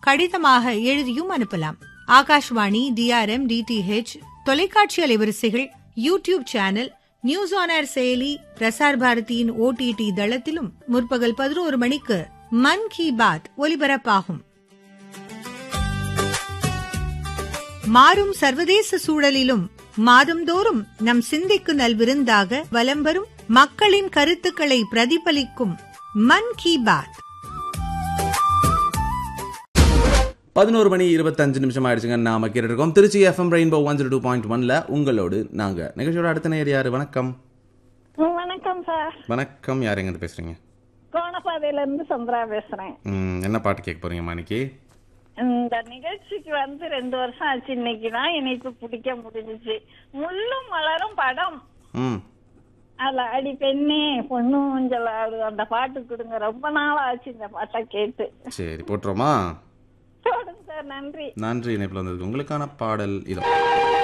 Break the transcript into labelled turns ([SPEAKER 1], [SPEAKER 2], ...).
[SPEAKER 1] கடிதமாக எழுதியும் அனுப்பலாம் Akashvani DRM DTH தொலைக்காட்சி அலைவரிசைகள் YouTube channel news on air செயலி பிரசார் பாரதியின் ஓடிடி தளத்திலும் முற்பகல் பதினோரு மணிக்கு மன் கி பாத் ஒலிபரப்பாகும் மாறும் சர்வதேச சூழலிலும் மாதந்தோறும் நம் சிந்திக்கு நல்விருந்தாக வலம் வரும் மக்களின் கருத்துக்களை பிரதிபலிக்கும் மன் கி பாத்
[SPEAKER 2] பதினோரு மணி இருபத்தஞ்சு நிமிஷம் ஆயிடுச்சுங்க நாம கேட்டு இருக்கோம் Trichy FM rainbow one zero two point ஒன்ல உங்களோடு நாங்க நிகழ்ச்சியோட அடுத்த நேர் யாரு வணக்கம்
[SPEAKER 3] வணக்கம் சார்
[SPEAKER 2] வணக்கம் யார் எங்கிட்ட பேசுறீங்க
[SPEAKER 3] கோணப்பாதையில இருந்து சந்திரா பேசுறேன்
[SPEAKER 2] ம், என்ன பாட்டு கேட்க போறீங்க மாணிக்கு
[SPEAKER 3] இந்த நிகழ்ச்சிக்கு வந்து ரெண்டு வருஷம் ஆச்சு இன்னைக்கு தான் இணைப்பு பிடிக்க முடிஞ்சுச்சு முள்ளும் மலரும் படம்
[SPEAKER 2] ம்
[SPEAKER 3] அதுல அடி பெண்ணே பொண்ணு ஊஞ்சல் ஆடு அந்த பாட்டு கொடுங்க ரொம்ப நாள் ஆச்சு இந்த பாட்டை கேட்டு
[SPEAKER 2] சரி போட்டுருமா
[SPEAKER 3] சொல்லுங்க சார் நன்றி
[SPEAKER 2] நன்றி இணைப்பில் வந்ததுக்கு உங்களுக்கான பாடல் இதோ